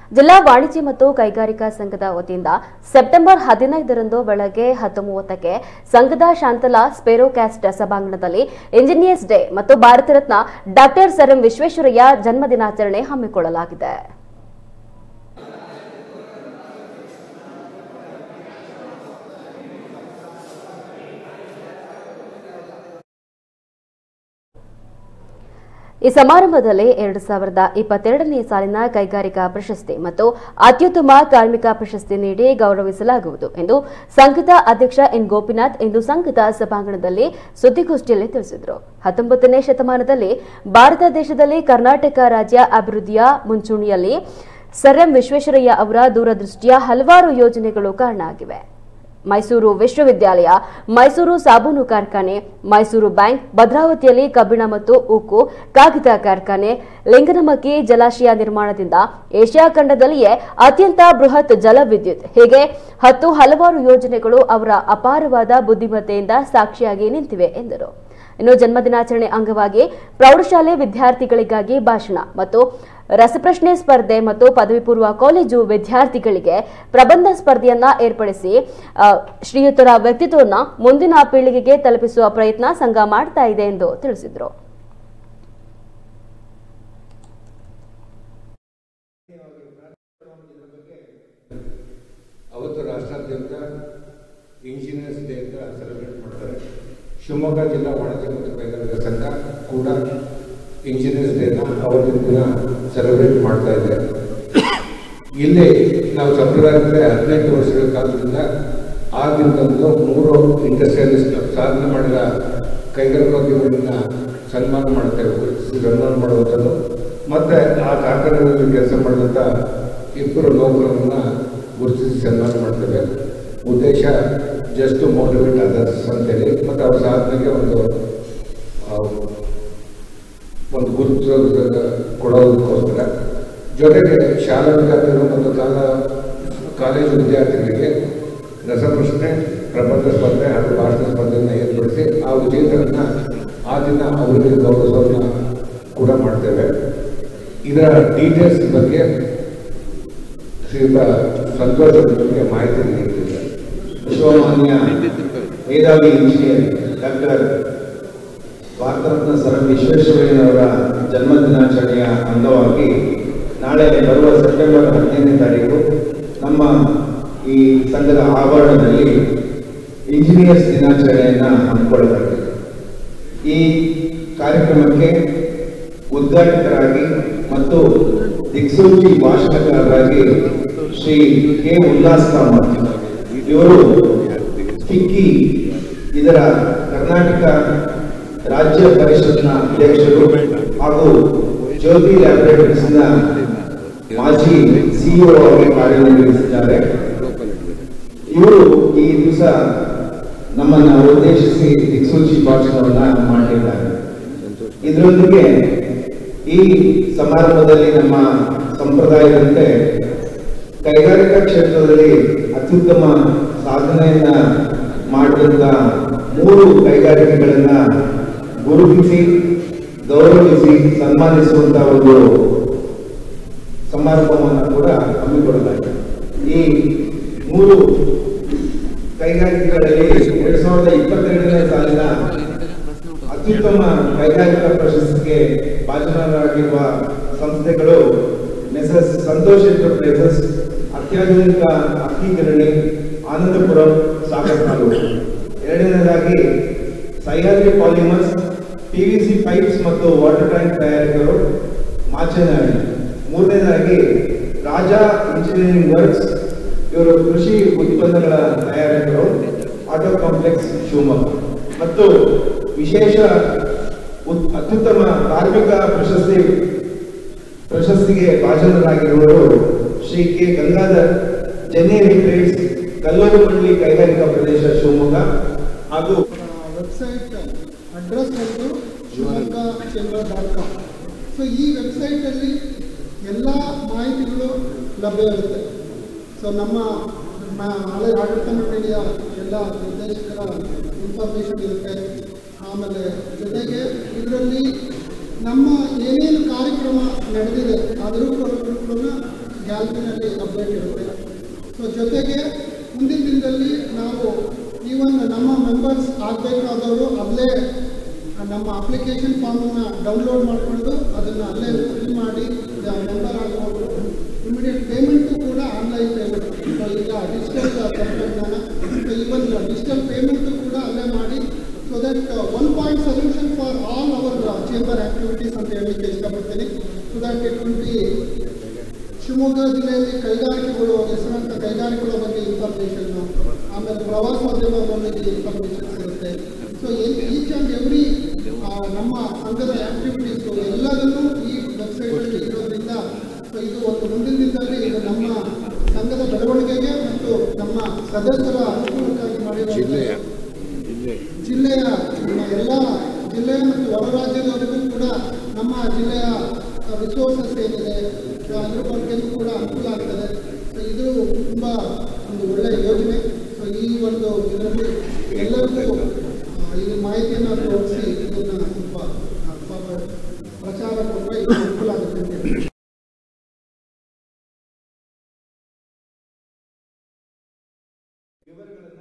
ಜಿಲ್ಲಾ ವಾಣಿಜ್ಯ ಮತ್ತು ಕೈಗಾರಿಕಾ ಸಂಘದ ವತಿಯಿಂದ ಸೆಪ್ಟೆಂಬರ್ ಹದಿನೈದರಂದು ಬೆಳಗ್ಗೆ ಹತ್ತು ಮೂವತ್ತಕ್ಕೆ ಸಂಘದ ಶಾಂತಲಾ ಸ್ಪೇರೋಕ್ಯಾಸ್ಟ್ ಸಭಾಂಗಣದಲ್ಲಿ ಇಂಜಿನಿಯರ್ಸ್ ಡೇ ಮತ್ತು Bharat Ratna doctor sir M Visvesvaraya ಜನ್ಮದಿನಾಚರಣೆ ಹಮ್ಮಿಕೊಳ್ಳಲಾಗಿದೆ ಈ ಸಮಾರಂಭದಲ್ಲಿ ಎರಡು ಸಾವಿರದ ಇಪ್ಪತ್ತೆರಡನೇ ಸಾಲಿನ ಕೈಗಾರಿಕಾ ಪ್ರಶಸ್ತಿ ಮತ್ತು ಅತ್ಯುತ್ತಮ ಕಾರ್ಮಿಕ ಪ್ರಶಸ್ತಿ ನೀಡಿ ಗೌರವಿಸಲಾಗುವುದು ಎಂದು ಸಂಘದ ಅಧ್ಯಕ್ಷ ಎನ್ ಗೋಪಿನಾಥ್ ಇಂದು ಸಂಘದ ಸಭಾಂಗಣದಲ್ಲಿ ಸುದ್ದಿಗೋಷ್ಠಿಯಲ್ಲಿ ತಿಳಿಸಿದರು ಹತ್ತೊಂಬತ್ತನೇ ಶತಮಾನದಲ್ಲಿ ಭಾರತ ದೇಶದಲ್ಲಿ ಕರ್ನಾಟಕ ರಾಜ್ಯ ಅಭಿವೃದ್ಧಿಯ ಮುಂಚೂಣಿಯಲ್ಲಿ ಸರ್ ಎಂ ವಿಶ್ವೇಶ್ವರಯ್ಯ ಅವರ ದೂರದೃಷ್ಟಿಯ ಹಲವಾರು ಯೋಜನೆಗಳು ಕಾರಣ ಆಗಿವೆ ಮೈಸೂರು ವಿಶ್ವವಿದ್ಯಾಲಯ ಮೈಸೂರು ಸಾಬೂನು ಕಾರ್ಖಾನೆ ಮೈಸೂರು ಬ್ಯಾಂಕ್ ಭದ್ರಾವತಿಯಲ್ಲಿ ಕಬ್ಬಿಣ ಮತ್ತು ಉಕ್ಕು ಕಾಗಿತ ಕಾರ್ಖಾನೆ ಲಿಂಗನಮಕ್ಕಿ ಜಲಾಶಯ ನಿರ್ಮಾಣದಿಂದ ಏಷ್ಯಾ ಖಂಡದಲ್ಲಿಯೇ ಅತ್ಯಂತ ಬೃಹತ್ ಜಲವಿದ್ಯುತ್ ಹೀಗೆ ಹತ್ತು ಹಲವಾರು ಯೋಜನೆಗಳು ಅವರ ಅಪಾರವಾದ ಬುದ್ಧಿಮತ್ತೆಯಿಂದ ಸಾಕ್ಷಿಯಾಗಿ ನಿಂತಿವೆ ಎಂದರು ಇನ್ನು ಜನ್ಮದಿನಾಚರಣೆ ಅಂಗವಾಗಿ ಪ್ರೌಢಶಾಲೆ ವಿದ್ಯಾರ್ಥಿಗಳಿಗಾಗಿ ಭಾಷಣ ಮತ್ತು ರಸಪ್ರಶ್ನೆ ಸ್ಪರ್ಧೆ ಮತ್ತು ಪದವಿ ಪೂರ್ವ ಕಾಲೇಜು ವಿದ್ಯಾರ್ಥಿಗಳಿಗೆ ಪ್ರಬಂಧ ಸ್ಪರ್ಧೆಯನ್ನ ಏರ್ಪಡಿಸಿ ಆ, ಶ್ರೀಯುತರ ವ್ಯಕ್ತಿತ್ವವನ್ನು ಮುಂದಿನ ಪೀಳಿಗೆಗೆ ತಲುಪಿಸುವ ಪ್ರಯತ್ನ ಸಂಘ ಮಾಡ್ತಾ ಇದೆ ಎಂದು ತಿಳಿಸಿದರು ಅವತ್ತು ರಾಷ್ಟ್ರಾದ್ಯಂತ ಇಂಜಿನಿಯರ್ಸ್ ಡೇ ಅಂತ ಸೆಲೆಬ್ರೇಟ್ ಮಾಡ್ತಾರೆ ಶಿವಮೊಗ್ಗ ಜಿಲ್ಲಾ ವಾಣಿಜ್ಯ ಮತ್ತು ಕೈಗಾರಿಕಾ ಸಂಘ ಕೂಡ ಇಂಜಿನಿಯರ್ಸ್ ಡೇನ ಅವತ್ತಿನ ದಿನ ಸೆಲೆಬ್ರೇಟ್ ಮಾಡ್ತಾ ಇದೆ ಇಲ್ಲಿ ನಾವು ಸಂಪ್ರದಾಯದಲ್ಲಿ ಹದಿನೆಂಟು ವರ್ಷಗಳ ಕಾಲದಿಂದ ಆ ದಿನದಂದು ಮೂರು ಇಂಡಸ್ಟ್ರಿಯಲಿಸ್ಟ್ ಸಾಧನೆ ಮಾಡಿದ ಕೈಗಾರಿಕೋದ್ಯಮಿಗಳನ್ನ ಸನ್ಮಾನ ಮಾಡ್ತೇವೆ ಗುರುತಿಸಿ ಸನ್ಮಾನ ಮಾಡುವಂಥದ್ದು ಮತ್ತು ಆ ಕಾರ್ಖಾನೆಗಳಲ್ಲಿ ಕೆಲಸ ಮಾಡಿದಂಥ ಇಬ್ಬರು ನೌಕರರನ್ನ ಗುರುತಿಸಿ ಸನ್ಮಾನ ಮಾಡ್ತೇವೆ ಉದ್ದೇಶ ಜಸ್ಟ್ ಮೋಟಿವೇಟ್ ಅದರ್ಸ್ ಅಂತೇಳಿ ಮತ್ತು ಅವ್ರ ಸಾಧನೆಗೆ ಒಂದು ಆ, ಒಂದು ಗುರುತು ಕೊಡೋದಕ್ಕೋಸ್ಕರ ಜೊತೆಗೆ ಶಾಲಾ ವಿದ್ಯಾರ್ಥಿಗಳು ಮತ್ತು ಕಾಲ ಕಾಲೇಜು ವಿದ್ಯಾರ್ಥಿಗಳಿಗೆ ರಸಪ್ರಶ್ನೆ ಪ್ರಬಂಧ ಸ್ಪರ್ಧೆ ಹಾಗೂ ಭಾಷಣ ಸ್ಪರ್ಧೆಯನ್ನು ಏರ್ಪಡಿಸಿ ಆ ವಿಜೇತರನ್ನ ಆ ದಿನ ಅವರಿಗೆ ಗೌರವವನ್ನು ಕೂಡ ಮಾಡ್ತೇವೆ ಇದರ ಡೀಟೇಲ್ಸ್ ಬಗ್ಗೆ ಶ್ರೀಯುತ ಸಂತೋಷ್ ಬಗ್ಗೆ ಮಾಹಿತಿ ನೀಡಿದ್ದಾರೆ ವಿಶ್ವಮಾನ್ಯ ಮೇಧಾವಿ engineer doctor Bharat Ratna sir M ವಿಶ್ವೇಶ್ವರಯ್ಯನವರ ಜನ್ಮ ದಿನಾಚರಣೆಯ ಅಂಗವಾಗಿ ನಾಳೆ ಬರುವ ಸೆಪ್ಟೆಂಬರ್ ಹದಿನೈದನೇ ತಾರೀಕು ನಮ್ಮ ಈ ಸಂಘದ ಆವರಣದಲ್ಲಿ ಇಂಜಿನಿಯರ್ಸ್ ದಿನಾಚರಣೆಯನ್ನು ಹಮ್ಮಿಕೊಳ್ಳಲಾಗಿದೆ ಈ ಕಾರ್ಯಕ್ರಮಕ್ಕೆ ಉದ್ಘಾಟಕರಾಗಿ ಮತ್ತು ದಿಕ್ಸೂಚಿ ಭಾಷಣಕಾರರಾಗಿ ಶ್ರೀ ಕೆ ಉಲ್ಲಾಸ್ ಕಾಮತ್ ಇವರು ಫಿಕ್ಕಿ ಇದರ ಕರ್ನಾಟಕ ರಾಜ್ಯ ಪರಿಷತ್ನ ಅಧ್ಯಕ್ಷರು ಹಾಗೂ ಜ್ಯೋತಿ ಲ್ಯಾಬೊರೇಟರೀಸ್ನ ಮಾಜಿ ಸಿಇಒ ಆಗಿ ಕಾರ್ಯನಿರ್ವಹಿಸಿದ್ದಾರೆ ಇವರು ಈ ದಿವಸ ನಮ್ಮನ್ನ ಉದ್ದೇಶಿಸಿ ದಿಕ್ಸೂಚಿ ಭಾಷಣವನ್ನ ಮಾಡಿದ್ದಾರೆ ಇದರೊಂದಿಗೆ ಈ ಸಮಾರಂಭದಲ್ಲಿ ನಮ್ಮ ಸಂಪ್ರದಾಯದಂತೆ ಕೈಗಾರಿಕಾ ಕ್ಷೇತ್ರದಲ್ಲಿ ಅತ್ಯುತ್ತಮ ಸಾಧನೆಯನ್ನ ಮಾಡಿದಂತ ಮೂರು ಕೈಗಾರಿಕೆಗಳನ್ನ ಗುರುತಿಸಿ ಗೌರವಿಸಿ ಸನ್ಮಾನಿಸುವಂತ ಒಂದು ಸಮಾರಂಭವನ್ನು ಕೂಡ ಹಮ್ಮಿಕೊಳ್ಳಲಾಗಿದೆ ಈ ಮೂರು ಕೈಗಾರಿಕೆಗಳಲ್ಲಿ ಎರಡ್ ಸಾವಿರದ ಇಪ್ಪತ್ತೆರಡನೇ ಸಾಲಿನ ಅತ್ಯುತ್ತಮ ಕೈಗಾರಿಕಾ ಪ್ರಶಸ್ತಿಗೆ ಭಾಜನರಾಗಿರುವ ಸಂಸ್ಥೆಗಳು ಮೆಸಸ್ ಸಂತೋಷ್ ಎಂಟರ್ಪ್ರೈಸಸ್ ಅತ್ಯಾಧುನಿಕ ಅಕ್ಕಿ ಗಿರಣಿ ಆನಂದಪುರಂ ಸಾಗರ್ ತಾಲೂಕು ಎರಡನೇದಾಗಿ ಸಹ್ಯಾದ್ರಿ ಪಾಲಿಮರ್ಸ್ ಪಿವಿಸಿ ಪೈಪ್ಸ್ ಮತ್ತು ವಾಟರ್ ಟ್ಯಾಂಕ್ ತಯಾರಕರು ಮಾಚೇನಹಳ್ಳಿ ಮೂರನೇದಾಗಿ ರಾಜಾ ಇಂಜಿನಿಯರಿಂಗ್ ವರ್ಕ್ಸ್ ಇವರು ಕೃಷಿ ಉತ್ಪನ್ನಗಳ ತಯಾರಕರು ಆಟೋ ಕಾಂಪ್ಲೆಕ್ಸ್ ಶಿವಮೊಗ್ಗ ಮತ್ತು ವಿಶೇಷ ಉತ್- ಅತ್ಯುತ್ತಮ ಕಾರ್ಮಿಕ ಪ್ರಶಸ್ತಿ ಪ್ರಶಸ್ತಿಗೆ ಭಾಜನರಾಗಿರುವವರು ಶ್ರೀ ಕೆ ಗಂಗಾಧರ್ ಜೆನ್ನೇರಿ ಟ್ರೇಡ್ಸ್ ಕಲ್ಲೂರುಮಳ್ಳಿ ಕೈಗಾರಿಕಾ ಪ್ರದೇಶ ಶಿವಮೊಗ್ಗ ಹಾಗೂ ವೆಬ್ಸೈಟ್ ಅಡ್ರೆಸ್ ಬಂದು Shivamogga chamber dot com so ಈ ವೆಬ್ಸೈಟಲ್ಲಿ ಎಲ್ಲ ಮಾಹಿತಿಗಳು ಲಭ್ಯ ಇರುತ್ತೆ ಸೊ ನಮ್ಮ ಮ- ಹಳೆ ಆಡಳಿತ ಮಂಡಳಿಯ ಎಲ್ಲ ನಿರ್ದೇಶಕರ ಇನ್ಫಾರ್ಮೇಷನ್ ಇರುತ್ತೆ ಆಮೇಲೆ ಜೊತೆಗೆ ಇದರಲ್ಲಿ ನಮ್ಮ ಏನೇನು ಕಾರ್ಯಕ್ರಮ ನಡೆದಿದೆ ಅದರ ಕೂಡ ಗ್ಯಾಲರಿನಲ್ಲಿ ಅಪ್ಡೇಟ್ ಇರುತ್ತೆ ಸೊ ಜೊತೆಗೆ ಮುಂದಿನ ದಿನದಲ್ಲಿ ನಾವು ಈವನ್ ನಮ್ಮ ಮೆಂಬರ್ಸ್ ಆಗಬೇಕಾದವರು ಅಲ್ಲೇ ನಮ್ಮ ಅಪ್ಲಿಕೇಶನ್ ಫಾರ್ಮನ್ನು ಡೌನ್ಲೋಡ್ ಮಾಡಿಕೊಂಡು ಅದನ್ನು ಅಲ್ಲೇ ಫಿಲ್ ಮಾಡಿ ಮೆಂಬರ್ ಆಗ್ಬೋದು ಇಮಿಡಿಯೇಟ್ ಪೇಮೆಂಟು ಕೂಡ ಆನ್ಲೈನ್ ಪೇಮೆಂಟ್ ಸೊ ಈಗ ಡಿಜಿಟಲ್ ತಂತ್ರಜ್ಞಾನ ಸೊ ಈವನ್ ಡಿಜಿಟಲ್ ಪೇಮೆಂಟು ಕೂಡ ಅಲ್ಲೇ ಮಾಡಿ so that one point solution for all our chamber activities ಅಂತ ಹೇಳಲಿಕ್ಕೆ ಇಷ್ಟಪಡ್ತೀನಿ so that it will be Shivamogga ಜಿಲ್ಲೆಯಲ್ಲಿ ಕೈಗಾರಿಕೆಗಳು ಹೆಸರಾಂತ ಕೈಗಾರಿಕೆಗಳ ಬಗ್ಗೆ ಇನ್ಫಾರ್ಮೇಷನ್ ಆಮೇಲೆ ಪ್ರವಾಸೋದ್ಯಮದ ಬಗ್ಗೆ ಇನ್ಫಾರ್ಮೇಷನ್ ಸಿಗುತ್ತೆ ಸೊ ಈಚ್ ಆ್ಯಂಡ್ ಎವ್ರಿ ನಮ್ಮ ಸಂಘದ ಆಕ್ಟಿವಿಟೀಸು ಎಲ್ಲದನ್ನೂ ಈ ವೆಬ್ಸೈಟಲ್ಲಿ ಇರೋದ್ರಿಂದ ಸೊ ಇದು ಒಂದು ಮುಂದಿನ ದಿನದಲ್ಲಿ ಇದು ನಮ್ಮ ಸಂಘದ ಬೆಳವಣಿಗೆಗೆ ಮತ್ತು ನಮ್ಮ ಸದಸ್ಯರ ಅನುಕೂಲಕ್ಕಾಗಿ ಮಾಡಿರೋ ಜಿಲ್ಲೆಯ ನಮ್ಮ ಎಲ್ಲ ಜಿಲ್ಲೆಯ ಮತ್ತು ಹೊರ ರಾಜ್ಯದವರಿಗೂ ಕೂಡ ನಮ್ಮ ಜಿಲ್ಲೆಯ ರಿಸೋರ್ಸಸ್ ಏನಿದೆ ಸೊ ಅದ್ರ ಬಗ್ಗೆನೂ ಕೂಡ ಅನುಕೂಲ ಆಗ್ತದೆ ಸೊ ಇದು ತುಂಬ ಒಂದು ಒಳ್ಳೆಯ ಯೋಜನೆ ಸೊ ಈ ಒಂದು ಇದರಲ್ಲಿ ಎಲ್ಲರಿಗೂ ಆ, ಈ ಮಾಹಿತಿಯನ್ನು ತೋರಿಸಿ ಇದನ್ನು ಸ್ವಲ್ಪ ಆ, ಸ್ವಲ್ಪ ಪ್ರಚಾರ ಕೊಟ್ಟರೆ ಇದು ಅನುಕೂಲ ಆಗುತ್ತೆ ಅಂತ ಹೇಳಿ ವಿವರಗಳನ್ನು